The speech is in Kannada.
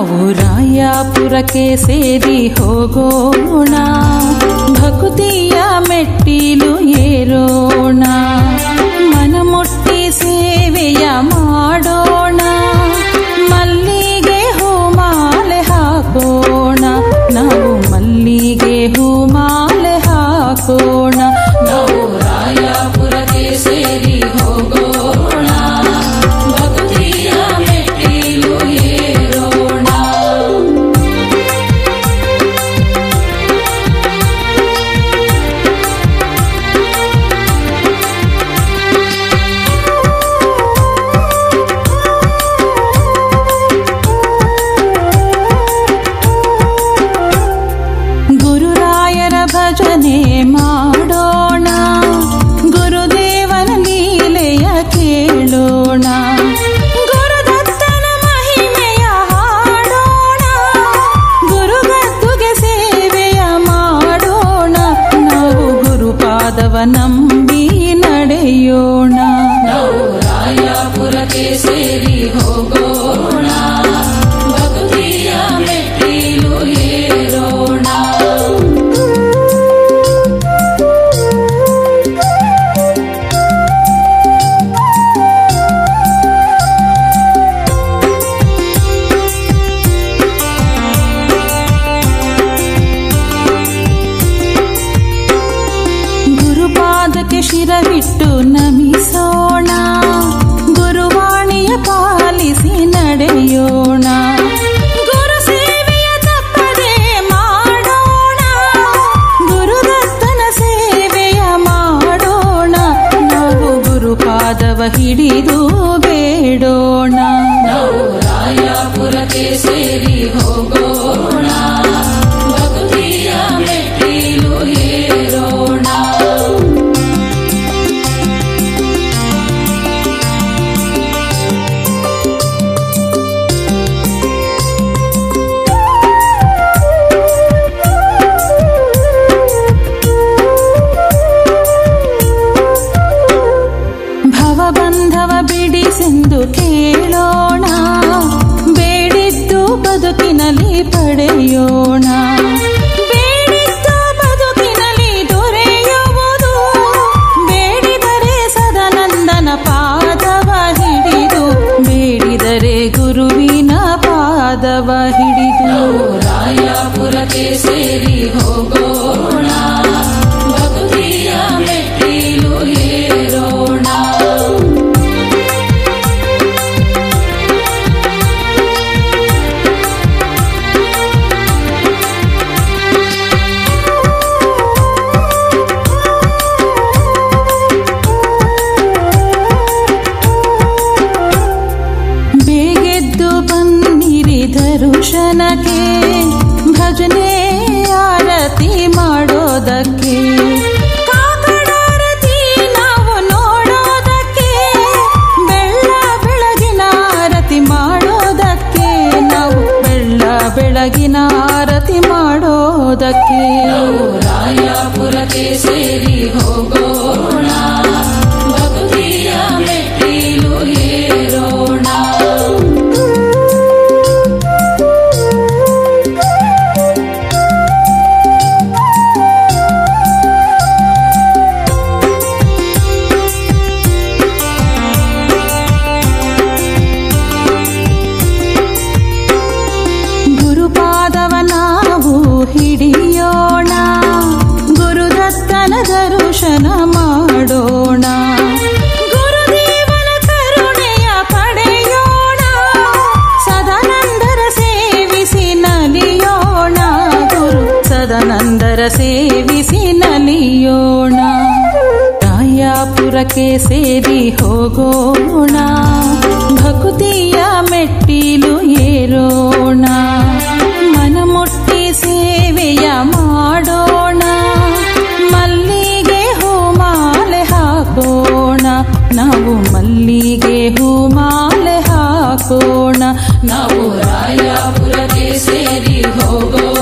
ನಾವು ರಾಯಾಪುರಕ್ಕೆ ಸೇರಿ ಹೋಗೋಣ ಭಕ್ತಿಯ ಮೆಟ್ಟಿಲು ಏರೋಣ ಮನಮುಟ್ಟಿ ಸೇವೆಯ ಮಾಡೋಣ ಮಲ್ಲಿಗೆ ಹೂಮಾಲೆ ಹಾಕೋಣ ನಾವು ಮಲ್ಲಿಗೆ ಹೂಮಾಲೆ ಹಾಕೋಣ ನಾವು ರಾಯಾಪುರಕ್ಕೆ ಸೇರಿ ಹೋಗೋಣ ಭಕ್ತಿಯ ಮೆಟ್ಟಿಲು ಏರೋಣ ಗುರುರಾಯರ ಭಜನೆ ಮಾಡೋಣ ಗುರುದೇವನ ಲೀಲೆಯ ಕೇಳೋಣ ಗುರುದತ್ತನ ಮಹಿಮೆಯ ಹಾಡೋಣ ಗುರುಗದ್ದುಗೆ ಸೇವೆಯ ಮಾಡೋಣ ನಾವು ಗುರುಪಾದವ ನಂಬಿ ನಡೆಯೋಣ ನಾವು ರಾಯಾಪುರಕ್ಕೆ ಸೇರಿ ಹೋಗೋಣ ಭಕ್ತಿಯ ಮೆಟ್ಟಿಲು ಏರೋಣ ಗುರುಪಾದಕ್ಕೆ ಶಿರವಿಟ್ಟು ನಮಿಸೋಣ ಗುರುವಾಣಿಯ ಪಾಲಿಸಿ ನಡೆಯೋಣ ಗುರು ಸೇವೆಯ ತಪ್ಪದೆ ಮಾಡೋಣ ಗುರುದತ್ತನ ಸೇವೆಯ ಮಾಡೋಣ ನಾವು ಗುರುಪಾದವ ಹಿಡಿದು ಬೇಡೋಣ ನಾವು ರಾಯಾಪುರಕ್ಕೆ ಸೇರಿ ಹೋಗೋಣ ಭಕ್ತಿಯ ಮೆಟ್ಟಿಲು ಏರೋಣ ಭವಬಂಧವ ಬಿಡಿಸೆಂದು ಕೇಳೋಣ ಬೇಡಿದ್ದು ಬದುಕಿನಲ್ಲಿ ಪಡೆಯೋಣ ಬೇಡಿದ್ದು ಬದುಕಿನಲ್ಲಿ ದೊರೆಯುವುದು ಬೇಡಿದರೆ ಸದನಂದನ ಪಾದವ ಹಿಡಿದು ಬೇಡಿದರೆ ಗುರುವಿನ ಪಾದವ ಹಿಡಿದು ರಾಯಾಪುರಕ್ಕೆ ಸೇರಿ ಹೋಗೋಣ ಭಕ್ತಿಯ ಮೆಟ್ಟಿಲು ಏರೋಣ ಬೇಗೆದ್ದು ಬನ್ನಿರಿ ದರುಶನಕ್ಕೆ ಭಜನೆ ಆರತಿ ಮಾಡೋದಕ್ಕೆ ಕಾಕಡಾರತಿ ನಾವು ನೋಡೋದಕ್ಕೆ ಬೆಳ್ಳ ಬೆಳಗಿನ ಆರತಿ ಮಾಡೋದಕ್ಕೆ ನಾವು ಬೆಳ್ಳ ಬೆಳಗಿನ ಆರತಿ ಮಾಡೋದಕ್ಕೆ ರಾಯಾಪುರಕ್ಕೆ ಸೇರಿ ಹೋಗೋಣ ಭಕ್ತಿಯ ಮೆಟ್ಟಿಲು ಏರೋಣ ಗುರುಪಾದವ ನಾವು ಹಿಡಿಯೋಣ ಗುರುದತ್ತನ ದರುಶನ ಮಾಡೋಣ ಗುರುದೇವನ ಕರುಣೆಯ ಪಡೆಯೋಣ ಸದಾನಂದರ ಸೇವಿಸಿ ನಲಿಯೋಣ ಗುರು ಸದಾನಂದರ ಸೇವಿಸಿ ನಲಿಯೋಣ ರಾಯಾಪುರಕ್ಕೆ ಸೇರಿ ಹೋಗೋಣ ಭಕ್ತಿಯ ಮೆಟ್ಟಿಲು ಏರೋಣ ಮನಮುಟ್ಟಿ ಸೇವೆಯ ಮಾಡೋಣ ಮಲ್ಲಿಗೆ ಹೂಮಾಲೆ ಹಾಕೋಣ ನಾವು ಮಲ್ಲಿಗೆ ಹೂಮಾಲೆ ಹಾಕೋಣ ನಾವು ರಾಯಾಪುರಕ್ಕೆ ಸೇರಿ ಹೋಗೋಣ